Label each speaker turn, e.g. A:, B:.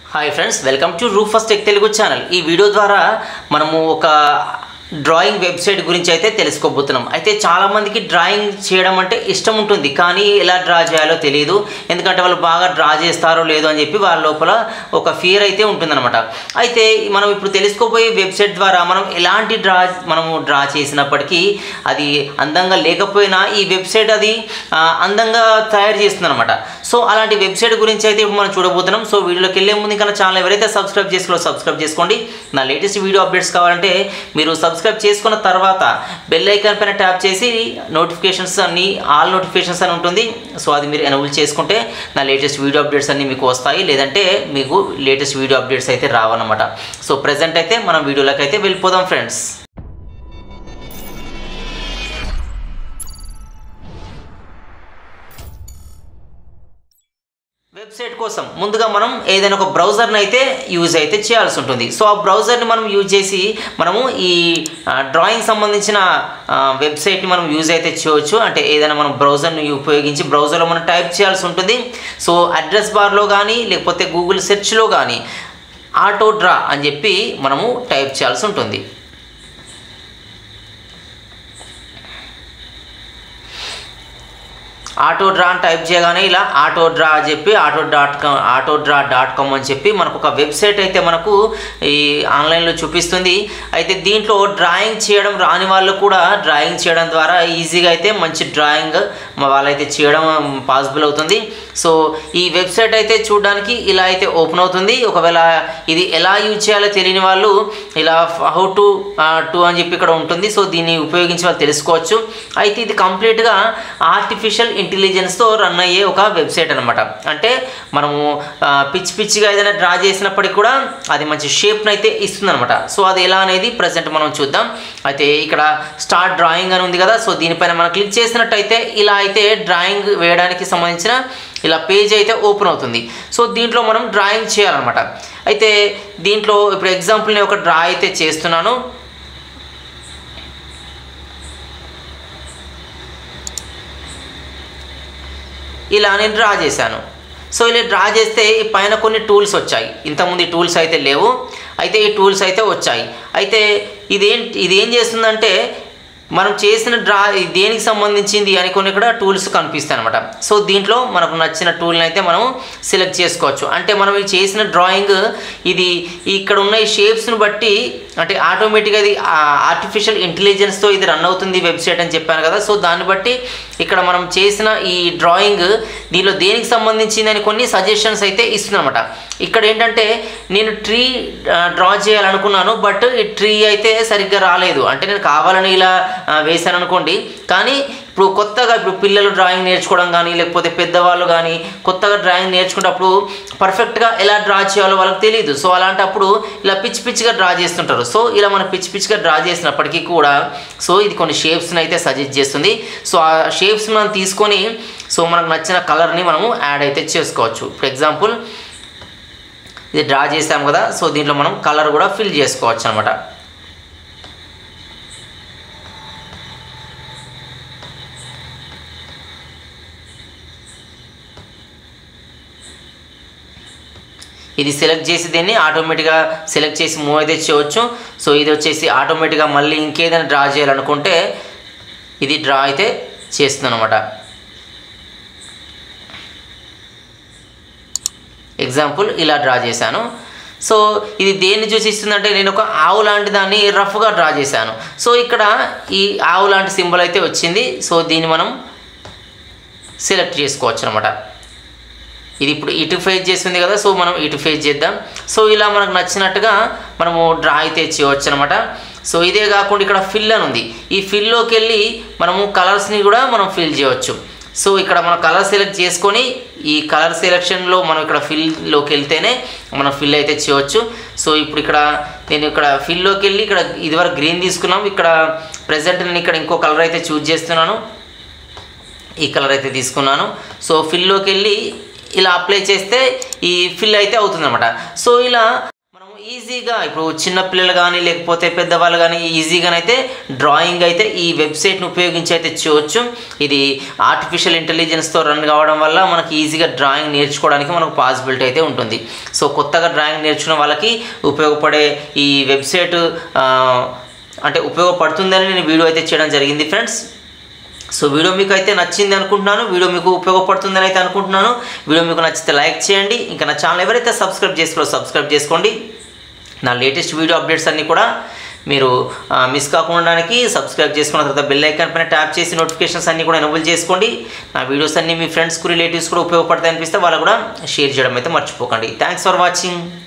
A: hi friends welcome to Rufus tech Telugu channel ఈ video ద్వారా మనము ఒక డ్రాయింగ్ వెబ్సైట్ గురించి అయితే తెలుసుకోబోతున్నాం అయితే చాలామందికి డ్రాయింగ్ చేయడం అంటే ఇష్టం ఉంటుంది కానీ ఎలా డ్రా చేయాలో తెలియదు ఎందుకంటే వాళ్ళు బాగా డ్రా చేస్తారో లేదో అని చెప్పి వాళ్ళ లోపల ఒక ఫియర్ అయితే ఉంటుందన్నమాట అయితే మనం ఇప్పుడు తెలుసుకోబోయే వెబ్సైట్ ద్వారా మనం ఎలాంటి డ్రా మనము డ్రా చేసినప్పటికీ అది అందంగా లేకపోయినా ఈ వెబ్సైట్ అది ఆ, అందంగా తయారు చేస్తుంది అనమాట సో అలాంటి వెబ్సైట్ గురించి అయితే ఇప్పుడు మనం చూడబోతున్నాం సో వీడియోలోకి వెళ్ళే ముందు ఇంకా నా ఛానల్ ఎవరైతే సబ్స్క్రైబ్ చేసుకోలో సబ్స్క్రైబ్ చేసుకోండి నా లేటెస్ట్ వీడియో అప్డేట్స్ కావాలంటే మీరు సబ్స్క్రైబ్ చేసుకున్న తర్వాత బెల్ ఐకాన్ పైన ట్యాప్ చేసి నోటిఫికేషన్స్ అన్ని ఆల్ నోటిఫికేషన్స్ అని ఉంటుంది సో అది మీరు ఎనబుల్ చేసుకుంటే నా లేటెస్ట్ వీడియో అప్డేట్స్ అన్ని మీకు వస్తాయి లేదంటే మీకు లేటెస్ట్ వీడియో అప్డేట్స్ అయితే రావన్నమాట సో ప్రజెంట్ అయితే మనం వీడియోలోకి అయితే వెళ్ళిపోదాం ఫ్రెండ్స్ వెబ్సైట్ కోసం ముందుగా మనం ఏదైనా ఒక బ్రౌజర్ని అయితే యూజ్ అయితే చేయాల్సి ఉంటుంది సో ఆ బ్రౌజర్ని మనం యూజ్ చేసి మనము ఈ డ్రాయింగ్ సంబంధించిన ఆ, వెబ్సైట్ని మనం యూజ్ అయితే చేయవచ్చు అంటే ఏదైనా మనం బ్రౌజర్ని ఉపయోగించి బ్రౌజర్లో మనం టైప్ చేయాల్సి ఉంటుంది సో అడ్రస్ బార్లో కానీ లేకపోతే గూగుల్ సెర్చ్లో కానీ ఆటో డ్రా అని చెప్పి మనము టైప్ చేయాల్సి ఉంటుంది ఆటో డ్రా అని టైప్ చేయగానే ఇలా ఆటో డ్రా అని చెప్పి auto dot com auto draw dot com అని చెప్పి మనకు ఒక వెబ్సైట్ అయితే మనకు ఈ ఆన్లైన్లో చూపిస్తుంది అయితే దీంట్లో డ్రాయింగ్ చేయడం రాని వాళ్ళు కూడా డ్రాయింగ్ చేయడం ద్వారా ఈజీగా అయితే మంచి డ్రాయింగ్ వాళ్ళైతే చేయడం పాసిబుల్ అవుతుంది సో ఈ వెబ్సైట్ అయితే చూడడానికి ఇలా అయితే ఓపెన్ అవుతుంది ఒకవేళ ఇది ఎలా యూజ్ చేయాలో తెలియని వాళ్ళు ఇలా హౌ టు టు అని చెప్పి ఇక్కడ ఉంటుంది సో దీన్ని ఉపయోగించి వాళ్ళు తెలుసుకోవచ్చు అయితే ఇది కంప్లీట్గా ఆర్టిఫిషియల్ ఇంటెలిజెన్స్తో రన్ అయ్యే ఒక వెబ్సైట్ అనమాట అంటే మనము ఆ, పిచ్చి పిచ్చిగా ఏదైనా డ్రా చేసినప్పటికీ కూడా అది మంచి షేప్ని అయితే ఇస్తుంది అనమాట సో అది ఎలా అనేది ప్రజెంట్ మనం చూద్దాం అయితే ఇక్కడ స్టార్ట్ డ్రాయింగ్ అని ఉంది కదా సో దీనిపైన మనం క్లిక్ చేసినట్టయితే ఇలా అయితే డ్రాయింగ్ వేయడానికి సంబంధించిన ఇలా పేజ్ అయితే ఓపెన్ అవుతుంది సో దీంట్లో మనం డ్రాయింగ్ చేయాలన్నమాట అయితే దీంట్లో ఇప్పుడు ఎగ్జాంపుల్ నేను ఒక డ్రా అయితే చేస్తున్నాను ఇలా నేను డ్రా చేశాను సో ఇలా డ్రా చేస్తే ఈ పైన కొన్ని టూల్స్ వచ్చాయి ఇంతకుముందు ఈ టూల్స్ అయితే లేవు అయితే ఈ టూల్స్ అయితే వచ్చాయి అయితే ఇదేం ఇది ఏం చేస్తుందంటే మనం చేసిన డ్రా ఇది దేనికి సంబంధించింది అని కొన్ని కూడా టూల్స్ కనిపిస్తాయి అనమాట సో దీంట్లో మనకు నచ్చిన టూల్ని అయితే మనం సెలెక్ట్ చేసుకోవచ్చు అంటే మనం ఈ చేసిన డ్రాయింగ్ ఇది ఇక్కడ ఉన్న ఈ షేప్స్ని బట్టి అంటే ఆటోమేటిక్గా ఇది ఆర్టిఫిషియల్ ఇంటెలిజెన్స్తో ఇది రన్ అవుతుంది వెబ్సైట్ అని చెప్పాను కదా సో దాన్ని బట్టి ఇక్కడ మనం చేసిన ఈ డ్రాయింగ్ దీనిలో దేనికి సంబంధించింది అని కొన్ని సజెషన్స్ అయితే ఇస్తుంది అనమాట ఇక్కడ ఏంటంటే నేను ట్రీ డ్రా చేయాలనుకున్నాను బట్ ఈ ట్రీ అయితే సరిగ్గా రాలేదు అంటే నేను కావాలని ఇలా ఆ, వేశాను అనుకోండి కానీ ఇప్పుడు కొత్తగా ఇప్పుడు పిల్లలు డ్రాయింగ్ నేర్చుకోవడం కానీ లేకపోతే పెద్దవాళ్ళు కానీ కొత్తగా డ్రాయింగ్ నేర్చుకున్నప్పుడు పర్ఫెక్ట్గా ఎలా డ్రా చేయాలో వాళ్ళకి తెలియదు సో అలాంటప్పుడు ఇలా పిచ్చి పిచ్చిగా డ్రా చేస్తుంటారు సో ఇలా మనం పిచ్చి పిచ్చిగా డ్రా చేసినప్పటికీ కూడా సో ఇది కొన్ని షేప్స్ని అయితే సజెస్ట్ చేస్తుంది సో ఆ షేప్స్ మనం తీసుకొని సో మనకు నచ్చిన కలర్ని మనము యాడ్ అయితే చేసుకోవచ్చు ఫర్ ఎగ్జాంపుల్ ఇది డ్రా చేసాం కదా సో దీంట్లో మనం కలర్ కూడా ఫిల్ చేసుకోవచ్చు అనమాట ఇది సెలెక్ట్ చేసి దీన్ని ఆటోమేటిక్గా సెలెక్ట్ చేసి మూవ్ అయితే చేయవచ్చు సో ఇది వచ్చేసి ఆటోమేటిక్గా మళ్ళీ ఇంకేదైనా డ్రా చేయాలనుకుంటే ఇది డ్రా అయితే చేస్తుంది అనమాట ఎగ్జాంపుల్ ఇలా డ్రా చేశాను సో ఇది దేన్ని చూసి ఇస్తుందంటే నేను ఒక ఆవు లాంటి దాన్ని రఫ్గా డ్రా చేశాను సో ఇక్కడ ఈ ఆవు లాంటి సింబల్ అయితే వచ్చింది సో దీన్ని మనం సెలెక్ట్ చేసుకోవచ్చు అనమాట ఇది ఇప్పుడు ఇటు ఫేజ్ చేస్తుంది కదా సో మనం ఇటు ఫేజ్ చేద్దాం సో ఇలా మనకు నచ్చినట్టుగా మనము డ్రా అయితే చేయవచ్చు అనమాట సో ఇదే కాకుండా ఇక్కడ ఫిల్ అని ఉంది ఈ ఫిల్లోకి వెళ్ళి మనము కలర్స్ని కూడా మనం ఫిల్ చేయవచ్చు సో ఇక్కడ మనం కలర్ సెలెక్ట్ చేసుకొని ఈ కలర్ సెలెక్షన్లో మనం ఇక్కడ ఫిల్లోకి వెళ్తేనే మనం ఫిల్ అయితే చేయవచ్చు సో ఇప్పుడు ఇక్కడ నేను ఇక్కడ ఫిల్లోకి వెళ్ళి ఇక్కడ ఇదివరకు గ్రీన్ తీసుకున్నాం ఇక్కడ ప్రజెంట్ నేను ఇక్కడ ఇంకో కలర్ అయితే చూజ్ చేస్తున్నాను ఈ కలర్ అయితే తీసుకున్నాను సో ఫిల్లోకి వెళ్ళి ఇలా అప్లై చేస్తే ఈ ఫిల్ అయితే అవుతుందన్నమాట సో ఇలా మనము ఈజీగా ఇప్పుడు చిన్నపిల్లలు కానీ లేకపోతే పెద్దవాళ్ళు కానీ ఈజీగానైతే డ్రాయింగ్ అయితే ఈ వెబ్సైట్ని ఉపయోగించి అయితే చేయవచ్చు ఇది ఆర్టిఫిషియల్ ఇంటెలిజెన్స్తో రన్ కావడం వల్ల మనకి ఈజీగా డ్రాయింగ్ నేర్చుకోవడానికి మనకు పాసిబిలిటీ అయితే ఉంటుంది సో కొత్తగా డ్రాయింగ్ నేర్చుకునే వాళ్ళకి ఉపయోగపడే ఈ వెబ్సైట్ ఆ, అంటే ఉపయోగపడుతుందని నేను వీడియో అయితే చేయడం జరిగింది ఫ్రెండ్స్ సో వీడియో మీకు అయితే నచ్చింది అనుకుంటున్నాను వీడియో మీకు ఉపయోగపడుతుందని అయితే అనుకుంటున్నాను వీడియో మీకు నచ్చితే లైక్ చేయండి ఇంకా నా ఛానల్ ఎవరైతే సబ్స్క్రైబ్ చేసుకోరో సబ్స్క్రైబ్ చేసుకోండి నా లేటెస్ట్ వీడియో అప్డేట్స్ అన్నీ కూడా మీరు ఆ, మిస్ కాకుండానికి సబ్స్క్రైబ్ చేసుకున్న తర్వాత బెల్ ఐకాన్ పైన ట్యాప్ చేసి నోటిఫికేషన్స్ అన్నీ కూడా ఎనబుల్ చేసుకోండి నా వీడియోస్ అన్నీ మీ ఫ్రెండ్స్కు రిలేటివ్స్ కూడా ఉపయోగపడతాయి అనిపిస్తే వాళ్ళు కూడా షేర్ చేయడం అయితే మర్చిపోకండి థ్యాంక్స్ ఫర్ వాచింగ్